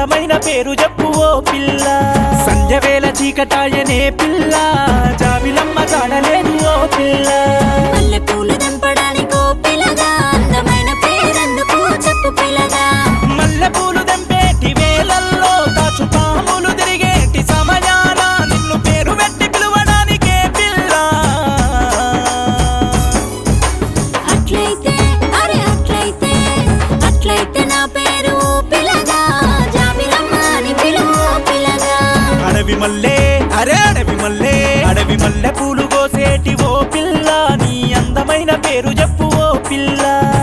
అందమైన పేరు చెప్పు ఓ పిల్ల సంధ్యవేళ చీకటాయనే పిల్ల జాబిలమ్మ కాడలేదు ఓ పిల్ల మల్లె పూలు దంపడానికో పిల్లగా అందమైన పేరెందుకు చెప్పు పిల్లగా మల్లె పూలు దెంపేటి వేలల్లో దాచు పాములు తిరిగేటి సమయాన నిన్ను పేరు పెట్టి పిలువడానికే పిల్ల అట్లయితే అరే అట్లయితే అట్లయితే నా పేరు ఓ పిల్లగా జాబిలమ్మ అని పిలువు ఓ పిల్లగా అడవి మల్లె అరే అడవి మల్లె అడవి మల్లె పూలు కోసేటి ఓ పిల్ల నీ అందమైన పేరు చెప్పు ఓ పిల్ల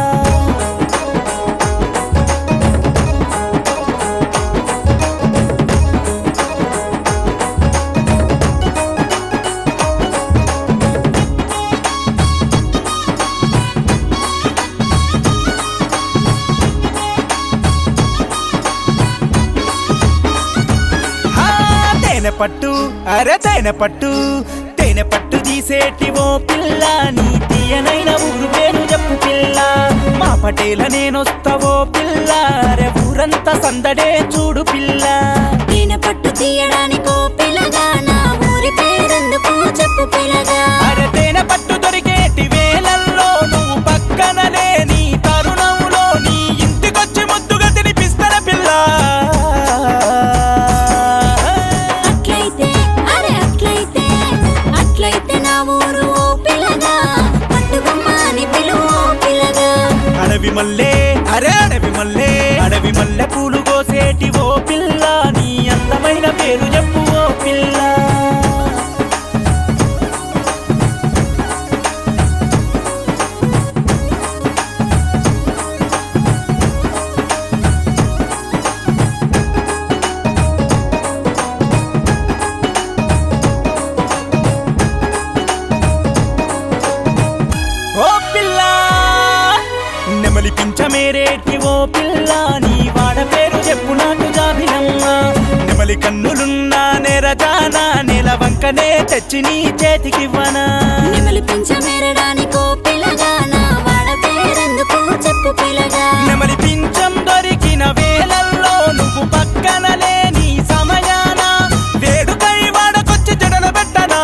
ఆ, తేనె పట్టు అరే తేనె పట్టు తేనె పట్టు తీసేటి ఓ పిల్ల నీ తీయనైన ఊరు పేరు చెప్పు పిల్ల మా పటేల నేనొస్తావో పిల్ల అరే ఊరంతా సందడే చూడు పిల్ల నేను పట్టు తీయడానికో పిల్లగా నా ఊరి పేరెందుకు చెప్పు పిల్లగా అరే తేనె పట్టు దొరికేటి వేలల్లో నువ్వు పక్కన లేని తరుణంలో నీ ఇంటికొచ్చి ముద్దుగా తినిపిస్తాన పిల్ల అట్లయితే అరే అట్లయితే అట్లయితే నా ఊరు ఓ పిల్లగా పట్టుబొమ్మ అని పిలువు ఓ పిల్లగా అడవి మల్లె అరే అడవి మల్లె అడవి మల్లె పూలు కోసేటి ఓ పిల్ల నీ అందమైన పేరు చెప్పు ఓ పిల్ల ఓ పిల్ల నెమలి పించమేరేటి ఓ పిల్ల నీ వాడ పేరు చెప్పు నాకు జాబిలమ్మ నెమలి కన్నులున్నా నెరజానా నెల వంకనే తెచ్చి నీ చేతికివ్వనా నెమలి పెంచమేరడానికో పిల్లగా నా వాడ పేరెందుకు చెప్పు పిల్లగా నెమలి పించం దొరికిన వేలల్లో నువ్వు పక్కన లేని సమయాన వేడుకై వాడకొచ్చి జడన పెట్టనా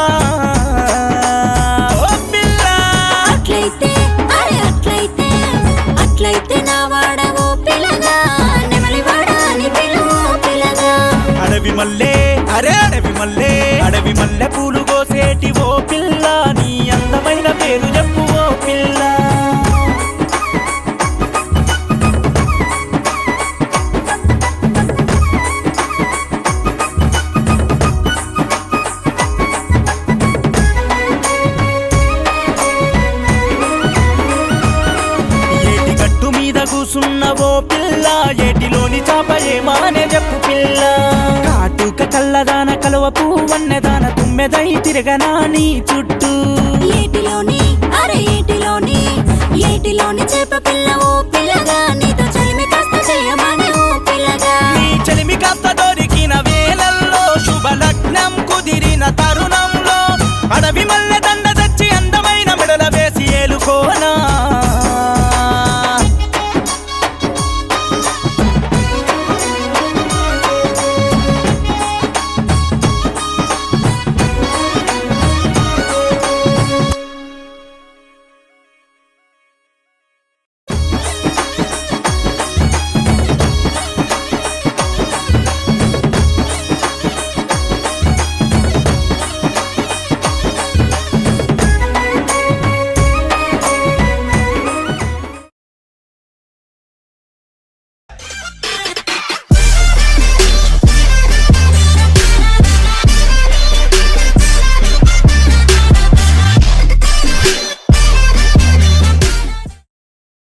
ఓ పిల్ల అట్లయితే అరే అట్లయితే అట్లయితే నా వాడ ఓ పిల్లగా నెమలి వాడ అని పిలువు ఓ పిల్లగా అడవి మల్లె అరే అడవి మల్లె అడవి మల్లె పూలు కోసేటి ఓ పిల్ల నీ అందమైన పేరు చెప్పు ఓ పిల్ల ఏటి గట్టు మీద కూసున్న ఓ పిల్ల ఏటిలోని చాప ఏమానే చెప్పు పిల్ల కాటుక కల్లదాన కలువ పువ్వన్నదాన తుమ్మెదై తిరగనా నీ చుట్టూ ఏటిలోని అరే ఏటిలోని ఏటిలోని చేప పిల్ల ఓ పిల్లగా